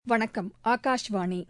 வணக்கம் ஆகாஷ்வாணி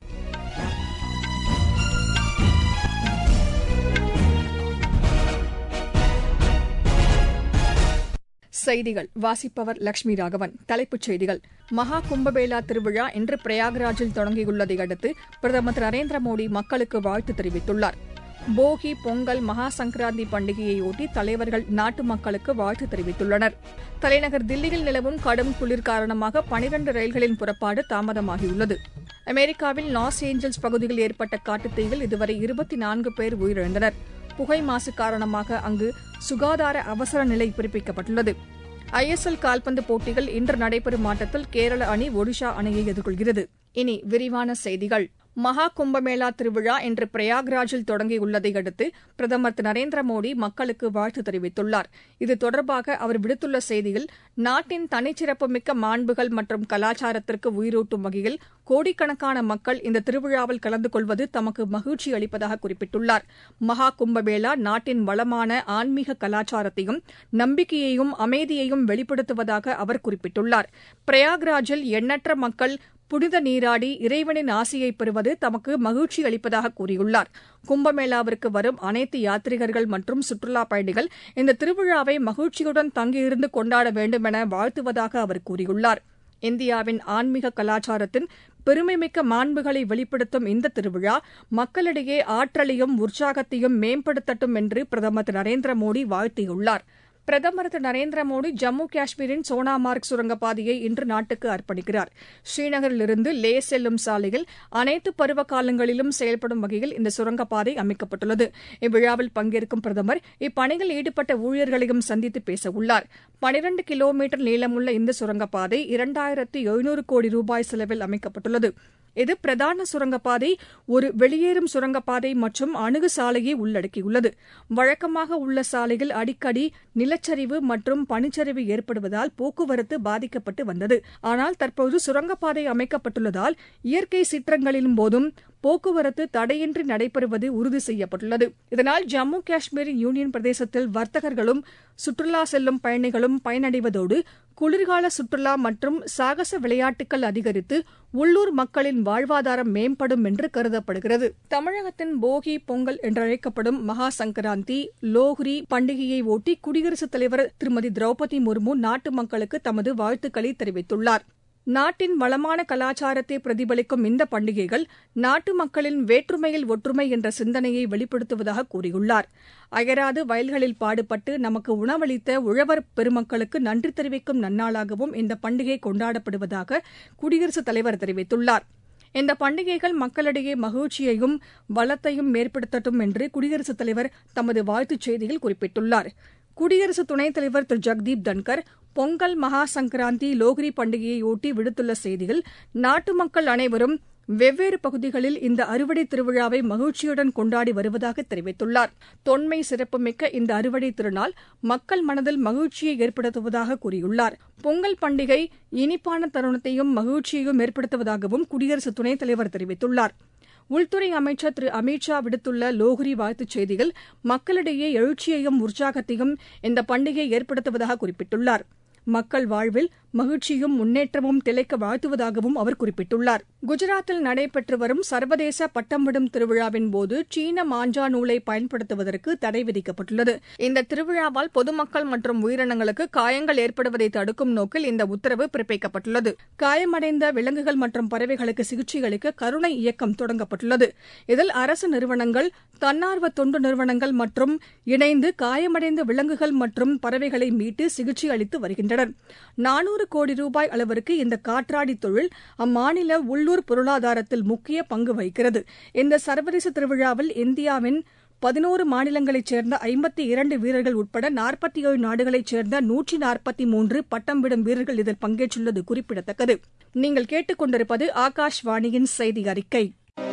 செய்திகள் வாசிப்பவர் லட்சுமி ராகவன் தலைப்புச் செய்திகள் மகா கும்பமேளா திருவிழா இன்று பிரயாக்ராஜில் தொடங்கியுள்ளதை அடுத்து பிரதமர் திரு நரேந்திர மோடி மக்களுக்கு வாழ்த்து தெரிவித்துள்ளார் போகி பொங்கல் மகா சங்கராந்தி பண்டிகையையொட்டி தலைவர்கள் நாட்டு மக்களுக்கு வாழ்த்து தெரிவித்துள்ளனர் தலைநகர் தில்லியில் நிலவும் கடும் குளிர் காரணமாக பனிரண்டு ரயில்களின் புறப்பாடு தாமதமாகியுள்ளது அமெரிக்காவில் லாஸ் ஏஞ்சல்ஸ் பகுதியில் ஏற்பட்ட காட்டுத்தீயில் இதுவரை இருபத்தி நான்கு பேர் உயிரிழந்தனர் புகை மாசு காரணமாக அங்கு சுகாதார அவசர நிலை பிறப்பிக்கப்பட்டுள்ளது ஐஎஸ்எல் கால்பந்து போட்டிகள் இன்று நடைபெறும் ஆட்டத்தில் கேரள அணி ஒடிஷா அணியை எதிர்கொள்கிறது இனி விரிவான செய்திகள் மகா கும்பமேளா திருவிழா இன்று பிரயாக்ராஜில் தொடங்கியுள்ளதை அடுத்து பிரதமர் திரு நரேந்திர மோடி மக்களுக்கு வாழ்த்து தெரிவித்துள்ளார் இது தொடர்பாக அவர் விடுத்துள்ள செய்தியில் நாட்டின் தனிச்சிறப்புமிக்க மாண்புகள் மற்றும் கலாச்சாரத்திற்கு உயிரூட்டும் வகையில் கோடிக்கணக்கான மக்கள் இந்த திருவிழாவில் கலந்து கொள்வது தமக்கு மகிழ்ச்சி அளிப்பதாக குறிப்பிட்டுள்ளார் மகா கும்பமேளா நாட்டின் வளமான ஆன்மீக கலாச்சாரத்தையும் நம்பிக்கையையும் அமைதியையும் வெளிப்படுத்துவதாக அவர் குறிப்பிட்டுள்ளார் பிரயாக்ராஜில் எண்ணற்ற மக்கள் புனித நீராடி இறைவனின் ஆசியை பெறுவது தமக்கு மகிழ்ச்சி அளிப்பதாக கூறியுள்ளார் கும்பமேளாவிற்கு வரும் அனைத்து யாத்ரீகர்கள் மற்றும் சுற்றுலாப் பயணிகள் இந்த திருவிழாவை மகிழ்ச்சியுடன் தங்கியிருந்து கொண்டாட வேண்டும் என வாழ்த்துவதாக அவர் கூறியுள்ளார் இந்தியாவின் ஆன்மீக கலாச்சாரத்தின் பெருமைமிக்க மாண்புகளை வெளிப்படுத்தும் இந்த திருவிழா மக்களிடையே ஆற்றலையும் உற்சாகத்தையும் மேம்படுத்தட்டும் என்று பிரதமர் திரு நரேந்திர மோடி வாழ்த்தியுள்ளார் பிரதமர் திரு நரேந்திர மோடி ஜம்மு காஷ்மீரின் சோனாமார்க் சுரங்கப்பாதையை இன்று நாட்டுக்கு அர்ப்பணிக்கிறார் ஸ்ரீநகரிலிருந்து லே செல்லும் சாலையில் அனைத்து பருவ காலங்களிலும் செயல்படும் வகையில் இந்த சுரங்கப்பாதை அமைக்கப்பட்டுள்ளது இவ்விழாவில் பங்கேற்கும் பிரதமர் இப்பணியில் ஈடுபட்ட ஊழியர்களையும் சந்தித்து பேசவுள்ளார் பனிரண்டு கிலோமீட்டர் நீளமுள்ள இந்த சுரங்கப்பாதை இரண்டாயிரத்து எழுநூறு கோடி ரூபாய் செலவில் அமைக்கப்பட்டுள்ளது இது பிரதான சுரங்கப்பாதை ஒரு வெளியேறும் சுரங்கப்பாதை மற்றும் அணுகு சாலையை உள்ளடக்கியுள்ளது வழக்கமாக உள்ள சாலையில் அடிக்கடி நிலச்சரிவு மற்றும் பனிச்சரிவு ஏற்படுவதால் போக்குவரத்து பாதிக்கப்பட்டு வந்தது ஆனால் தற்போது சுரங்கப்பாதை அமைக்கப்பட்டுள்ளதால் இயற்கை சீற்றங்களின் போதும் போக்குவரத்து தடையின்றி நடைபெறுவது உறுதி செய்யப்பட்டுள்ளது இதனால் ஜம்மு காஷ்மீர் யூனியன் பிரதேசத்தில் வர்த்தகர்களும் சுற்றுலா செல்லும் பயணிகளும் பயனடைவதோடு குளிர்கால சுற்றுலா மற்றும் சாகச விளையாட்டுகள் அதிகரித்து உள்ளூர் மக்களின் வாழ்வாதாரம் மேம்படும் என்று கருதப்படுகிறது தமிழகத்தின் போகி பொங்கல் என்றழைக்கப்படும் மகா சங்கராந்தி லோஹ்ரி பண்டிகையை ஒட்டி குடியரசுத் தலைவர் திருமதி திரௌபதி முர்மு நாட்டு மக்களுக்கு தமது வாழ்த்துக்களை தெரிவித்துள்ளார் நாட்டின் வளமான கலாச்சாரத்தை பிரதிபலிக்கும் இந்த பண்டிகைகள் நாட்டு மக்களின் வேற்றுமையில் ஒற்றுமை என்ற சிந்தனையை வெளிப்படுத்துவதாக கூறியுள்ளார் அயராது வயல்களில் பாடுபட்டு நமக்கு உணவளித்த உழவர் பெருமக்களுக்கு நன்றி தெரிவிக்கும் நன்னாளாகவும் இந்த பண்டிகை கொண்டாடப்படுவதாக குடியரசுத் தலைவர் தெரிவித்துள்ளார் இந்த பண்டிகைகள் மக்களிடையே மகிழ்ச்சியையும் வளத்தையும் ஏற்படுத்தட்டும் என்று குடியரசுத் தலைவர் தமது வாழ்த்துச் செய்தியில் குறிப்பிட்டுள்ளார் குடியரசு துணைத் தலைவர் திரு ஜெக்தீப் தன்கர் பொங்கல் மகா சங்கராந்தி லோஹ்ரி பண்டிகையையொட்டி விடுத்துள்ள செய்தியில் நாட்டு மக்கள் அனைவரும் வெவ்வேறு பகுதிகளில் இந்த அறுவடை திருவிழாவை மகிழ்ச்சியுடன் கொண்டாடி வருவதாக தெரிவித்துள்ளார் தொன்மை சிறப்புமிக்க இந்த அறுவடை திருநாள் மக்கள் மனதில் மகிழ்ச்சியை ஏற்படுத்துவதாக கூறியுள்ளார் பொங்கல் பண்டிகை இனிப்பான தருணத்தையும் மகிழ்ச்சியையும் ஏற்படுத்துவதாகவும் குடியரசு துணைத் தலைவர் தெரிவித்துள்ளார் உள்துறை அமைச்சர் திரு அமித் ஷா விடுத்துள்ள லோஹ்ரி வாழ்த்துச் செய்தியில் மக்களிடையே எழுச்சியையும் உற்சாகத்தையும் இந்த பண்டிகை ஏற்படுத்துவதாக குறிப்பிட்டுள்ளார் மக்கள் வாழ்வில் மகிழ்ச்சியும் முன்னேற்றமும் திளைக்க வாழ்த்துவதாகவும் அவர் குறிப்பிட்டுள்ளார் குஜராத்தில் நடைபெற்று வரும் சர்வதேச பட்டம் விடும் திருவிழாவின் போது சீன மாஞ்சா நூலை பயன்படுத்துவதற்கு தடை விதிக்கப்பட்டுள்ளது இந்த திருவிழாவால் பொதுமக்கள் மற்றும் உயிரினங்களுக்கு காயங்கள் ஏற்படுவதை தடுக்கும் நோக்கில் இந்த உத்தரவு பிறப்பிக்கப்பட்டுள்ளது காயமடைந்த விலங்குகள் மற்றும் பறவைகளுக்கு சிகிச்சை அளிக்க கருணை இயக்கம் தொடங்கப்பட்டுள்ளது இதில் அரசு நிறுவனங்கள் தன்னார்வ தொண்டு நிறுவனங்கள் மற்றும் இணைந்து காயமடைந்த விலங்குகள் மற்றும் பறவைகளை மீட்டு சிகிச்சை அளித்து வருகின்றனர் நானூறு கோடி ரூபாய் அளவிற்கு இந்த காற்றாடி தொழில் அம்மாநில உள்ளூர் பொருளாதாரத்தில் முக்கிய பங்கு வகிக்கிறது இந்த சர்வதேச திருவிழாவில் இந்தியாவின் பதினோரு மாநிலங்களைச் சேர்ந்த ஐம்பத்தி இரண்டு வீரர்கள் உட்பட நாற்பத்தி ஏழு நாடுகளைச் சேர்ந்த நூற்றி நாற்பத்தி மூன்று பட்டம் விடும் வீரர்கள் இதில் பங்கேற்றுள்ளது குறிப்பிடத்தக்கது நீங்கள் கேட்டுக்கொண்டிருப்பது ஆகாஷ்வாணியின் செய்தி அறிக்கை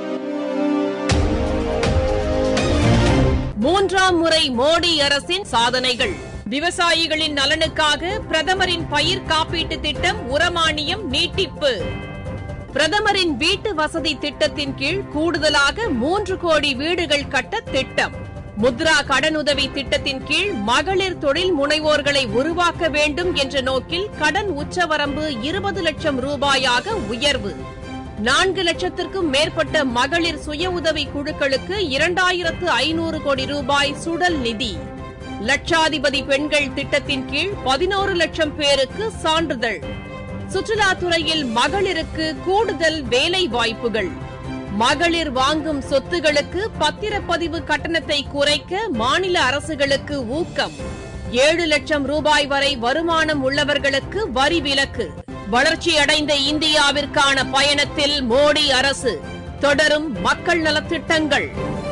மூன்றாம் முறை மோடி அரசின் சாதனைகள் விவசாயிகளின் நலனுக்காக பிரதமரின் பயிர் காப்பீட்டு திட்டம் உரமானியம் நீட்டிப்பு பிரதமரின் வீட்டு வசதி திட்டத்தின் கீழ் கூடுதலாக மூன்று கோடி வீடுகள் கட்ட திட்டம் முத்ரா கடனுதவி திட்டத்தின் கீழ் மகளிர் தொழில் முனைவோர்களை உருவாக்க வேண்டும் என்ற நோக்கில் கடன் உச்சவரம்பு இருபது லட்சம் ரூபாயாக உயர்வு நான்கு லட்சத்திற்கும் மேற்பட்ட மகளிர் சுய உதவி குழுக்களுக்கு இரண்டாயிரத்து ஐநூறு கோடி ரூபாய் சுடல் நிதி லட்சாதிபதி பெண்கள் திட்டத்தின் கீழ் பதினோரு லட்சம் பேருக்கு சான்றிதழ் சுற்றுலாத்துறையில் மகளிருக்கு கூடுதல் வேலை வாய்ப்புகள் மகளிர் வாங்கும் சொத்துகளுக்கு பத்திரப்பதிவு கட்டணத்தை குறைக்க மாநில அரசுகளுக்கு ஊக்கம் ஏழு லட்சம் ரூபாய் வரை வருமானம் உள்ளவர்களுக்கு வரி விலக்கு வளர்ச்சியடைந்த இந்தியாவிற்கான பயணத்தில் மோடி அரசு தொடரும் மக்கள் நலத்திட்டங்கள்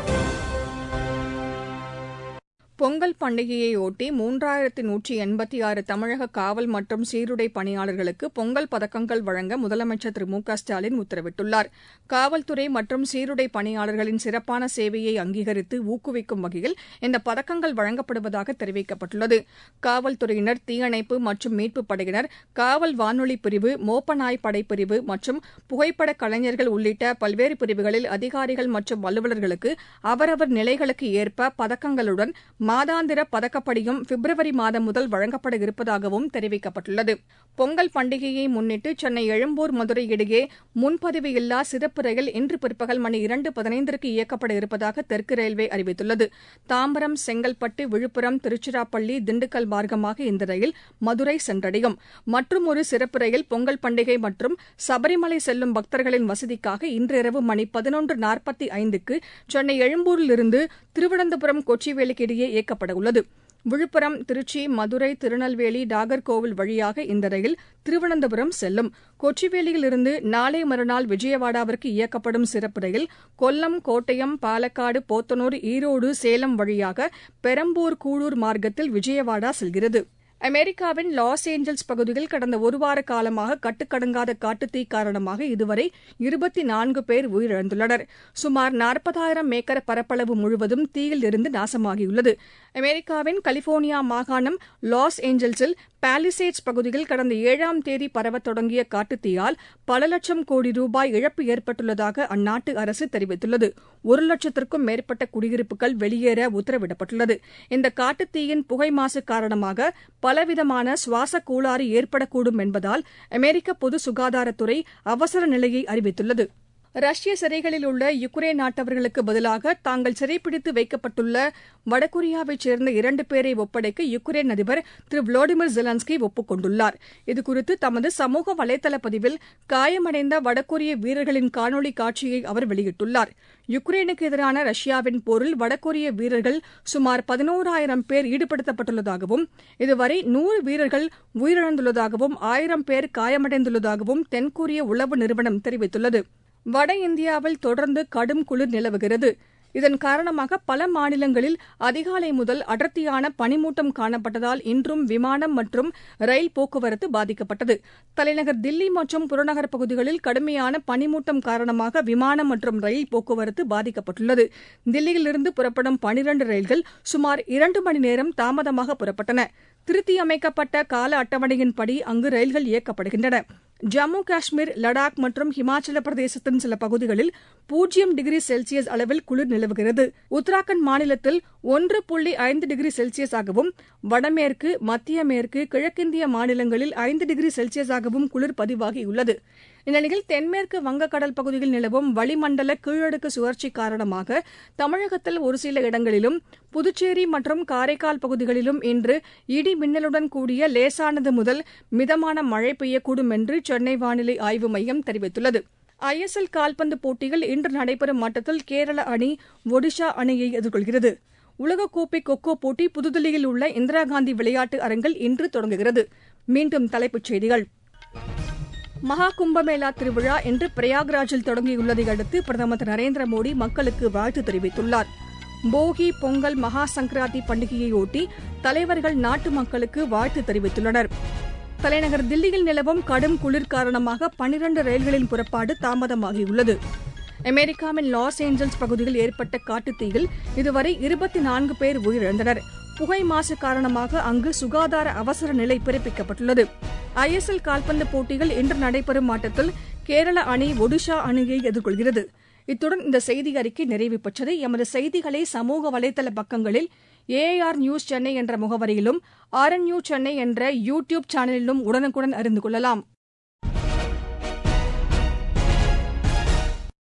பொங்கல் பண்டிகையையொட்டி மூன்றாயிரத்து நூற்றி எண்பத்தி ஆறு தமிழக காவல் மற்றும் சீருடை பணியாளர்களுக்கு பொங்கல் பதக்கங்கள் வழங்க முதலமைச்சர் திரு மு க ஸ்டாலின் உத்தரவிட்டுள்ளார் காவல்துறை மற்றும் சீருடை பணியாளர்களின் சிறப்பான சேவையை அங்கீகரித்து ஊக்குவிக்கும் வகையில் இந்த பதக்கங்கள் வழங்கப்படுவதாக தெரிவிக்கப்பட்டுள்ளது காவல்துறையினர் தீயணைப்பு மற்றும் மீட்புப் படையினர் காவல் வானொலி பிரிவு மோப்பநாய் படைப்பிரிவு மற்றும் புகைப்பட கலைஞர்கள் உள்ளிட்ட பல்வேறு பிரிவுகளில் அதிகாரிகள் மற்றும் அலுவலர்களுக்கு அவரவர் நிலைகளுக்கு ஏற்ப பதக்கங்களுடன் மாதாந்திர பதக்கப்படியும் பிப்ரவரி மாதம் முதல் வழங்கப்பட இருப்பதாகவும் தெரிவிக்கப்பட்டுள்ளது பொங்கல் பண்டிகையை முன்னிட்டு சென்னை எழும்பூர் மதுரை இடையே முன்பதிவு இல்லா சிறப்பு ரயில் இன்று பிற்பகல் மணி இரண்டு பதினைந்திற்கு இயக்கப்பட இருப்பதாக தெற்கு ரயில்வே அறிவித்துள்ளது தாம்பரம் செங்கல்பட்டு விழுப்புரம் திருச்சிராப்பள்ளி திண்டுக்கல் மார்க்கமாக இந்த ரயில் மதுரை சென்றடையும் மற்றும் ஒரு சிறப்பு ரயில் பொங்கல் பண்டிகை மற்றும் சபரிமலை செல்லும் பக்தர்களின் வசதிக்காக இன்றிரவு மணி பதினொன்று நாற்பத்தி ஐந்துக்கு சென்னை எழும்பூரிலிருந்து திருவனந்தபுரம் கொச்சிவேலிக்கு இடையே இயக்கப்பட உள்ளது விழுப்புரம் திருச்சி மதுரை திருநெல்வேலி நாகர்கோவில் வழியாக இந்த ரயில் திருவனந்தபுரம் செல்லும் கொச்சிவேலியிலிருந்து நாளை மறுநாள் விஜயவாடாவிற்கு இயக்கப்படும் சிறப்பு ரயில் கொல்லம் கோட்டயம் பாலக்காடு போத்தனூர் ஈரோடு சேலம் வழியாக பெரம்பூர் கூழூர் மார்க்கத்தில் விஜயவாடா செல்கிறது அமெரிக்காவின் லாஸ் ஏஞ்சல்ஸ் பகுதியில் கடந்த ஒருவார காலமாக கட்டுக்கடங்காத காட்டுத்தீ காரணமாக இதுவரை இருபத்தி நான்கு பேர் உயிரிழந்துள்ளனர் சுமார் நாற்பதாயிரம் ஏக்கர் பரப்பளவு முழுவதும் தீயில் இருந்து நாசமாகியுள்ளது அமெரிக்காவின் கலிபோர்னியா மாகாணம் லாஸ் ஏஞ்சல்ஸில் பாலிசேட்ஸ் பகுதியில் கடந்த ஏழாம் தேதி பரவத் தொடங்கிய காட்டுத்தீயால் பல லட்சம் கோடி ரூபாய் இழப்பு ஏற்பட்டுள்ளதாக அந்நாட்டு அரசு தெரிவித்துள்ளது ஒரு லட்சத்திற்கும் மேற்பட்ட குடியிருப்புகள் வெளியேற உத்தரவிடப்பட்டுள்ளது இந்த காட்டுத்தீயின் புகை மாசு காரணமாக பலவிதமான சுவாச கோளாறு ஏற்படக்கூடும் என்பதால் அமெரிக்க பொது சுகாதாரத்துறை அவசர நிலையை அறிவித்துள்ளது ரஷ்ய சிறைகளில் உள்ள யுக்ரைன் நாட்டவர்களுக்கு பதிலாக தாங்கள் சிறைப்பிடித்து வைக்கப்பட்டுள்ள வடகொரியாவைச் சேர்ந்த இரண்டு பேரை ஒப்படைக்க யுக்ரைன் அதிபர் திரு விளாடிமிர் ஜெலன்ஸ்கி ஒப்புக் கொண்டுள்ளார் இதுகுறித்து தமது சமூக வலைதள பதிவில் காயமடைந்த வடகொரிய வீரர்களின் காணொலி காட்சியை அவர் வெளியிட்டுள்ளார் யுக்ரைனுக்கு எதிரான ரஷ்யாவின் போரில் வடகொரிய வீரர்கள் சுமார் பதினோராயிரம் பேர் ஈடுபடுத்தப்பட்டுள்ளதாகவும் இதுவரை நூறு வீரர்கள் உயிரிழந்துள்ளதாகவும் ஆயிரம் பேர் காயமடைந்துள்ளதாகவும் தென்கொரிய உளவு நிறுவனம் தெரிவித்துள்ளது வட இந்தியாவில் தொடர்ந்து கடும் குளிர் நிலவுகிறது இதன் காரணமாக பல மாநிலங்களில் அதிகாலை முதல் அடர்த்தியான பனிமூட்டம் காணப்பட்டதால் இன்றும் விமானம் மற்றும் ரயில் போக்குவரத்து பாதிக்கப்பட்டது தலைநகர் தில்லி மற்றும் புறநகர் பகுதிகளில் கடுமையான பனிமூட்டம் காரணமாக விமானம் மற்றும் ரயில் போக்குவரத்து பாதிக்கப்பட்டுள்ளது தில்லியிலிருந்து புறப்படும் பனிரண்டு ரயில்கள் சுமார் இரண்டு மணி நேரம் தாமதமாக புறப்பட்டன திருத்தியமைக்கப்பட்ட கால அட்டவணையின்படி அங்கு ரயில்கள் இயக்கப்படுகின்றன ஜம்மு காஷ்மீர் லடாக் மற்றும் ஹிமாச்சல பிரதேசத்தின் சில பகுதிகளில் பூஜ்ஜியம் டிகிரி செல்சியஸ் அளவில் குளிர் நிலவுகிறது உத்தராகண்ட் மாநிலத்தில் ஒன்று புள்ளி ஐந்து டிகிரி செல்சியஸாகவும் வடமேற்கு மத்திய மேற்கு கிழக்கிந்திய மாநிலங்களில் ஐந்து டிகிரி செல்சியஸாகவும் குளிர் பதிவாகியுள்ளது இந்நிலையில் தென்மேற்கு வங்கக்கடல் பகுதியில் நிலவும் வளிமண்டல கீழடுக்கு சுழற்சி காரணமாக தமிழகத்தில் ஒரு சில இடங்களிலும் புதுச்சேரி மற்றும் காரைக்கால் பகுதிகளிலும் இன்று இடி மின்னலுடன் கூடிய லேசானது முதல் மிதமான மழை பெய்யக்கூடும் என்று சென்னை வானிலை ஆய்வு மையம் தெரிவித்துள்ளது ஐஎஸ்எல் கால்பந்து போட்டியில் இன்று நடைபெறும் ஆட்டத்தில் கேரள அணி ஒடிஷா அணியை எதிர்கொள்கிறது உலகக்கோப்பை கொக்கோ போட்டி புதுதில்லியில் உள்ள இந்திரா காந்தி விளையாட்டு அரங்கில் இன்று தொடங்குகிறது மீண்டும் தலைப்புச் செய்திகள் மகா கும்பமேளா திருவிழா இன்று பிரயாக்ராஜில் தொடங்கியுள்ளதை அடுத்து பிரதமர் திரு நரேந்திர மோடி மக்களுக்கு வாழ்த்து தெரிவித்துள்ளார் போகி பொங்கல் மகா சங்கராந்தி பண்டிகையையொட்டி தலைவர்கள் நாட்டு மக்களுக்கு வாழ்த்து தெரிவித்துள்ளனர் தலைநகர் தில்லியில் நிலவும் கடும் குளிர் காரணமாக பனிரண்டு ரயில்களின் புறப்பாடு தாமதமாகியுள்ளது அமெரிக்காவின் லாஸ் ஏஞ்சல்ஸ் பகுதியில் ஏற்பட்ட காட்டுத்தீயில் இதுவரை இருபத்தி நான்கு பேர் உயிரிழந்தனர் புகை மாசு காரணமாக அங்கு சுகாதார அவசர நிலை பிறப்பிக்கப்பட்டுள்ளது ஐஎஸ்எல் கால்பந்து போட்டியில் இன்று நடைபெறும் ஆட்டத்தில் கேரள அணி ஒடிஷா அணியை எதிர்கொள்கிறது இத்துடன் இந்த செய்தி அறிக்கை நிறைவு பெற்றது எமது செய்திகளை சமூக வலைதள பக்கங்களில் ஏஆர் நியூஸ் சென்னை என்ற முகவரியிலும் ஆர் என் நியூஸ் சென்னை என்ற யூ டியூப் சேனலிலும் உடனுக்குடன் அறிந்து கொள்ளலாம்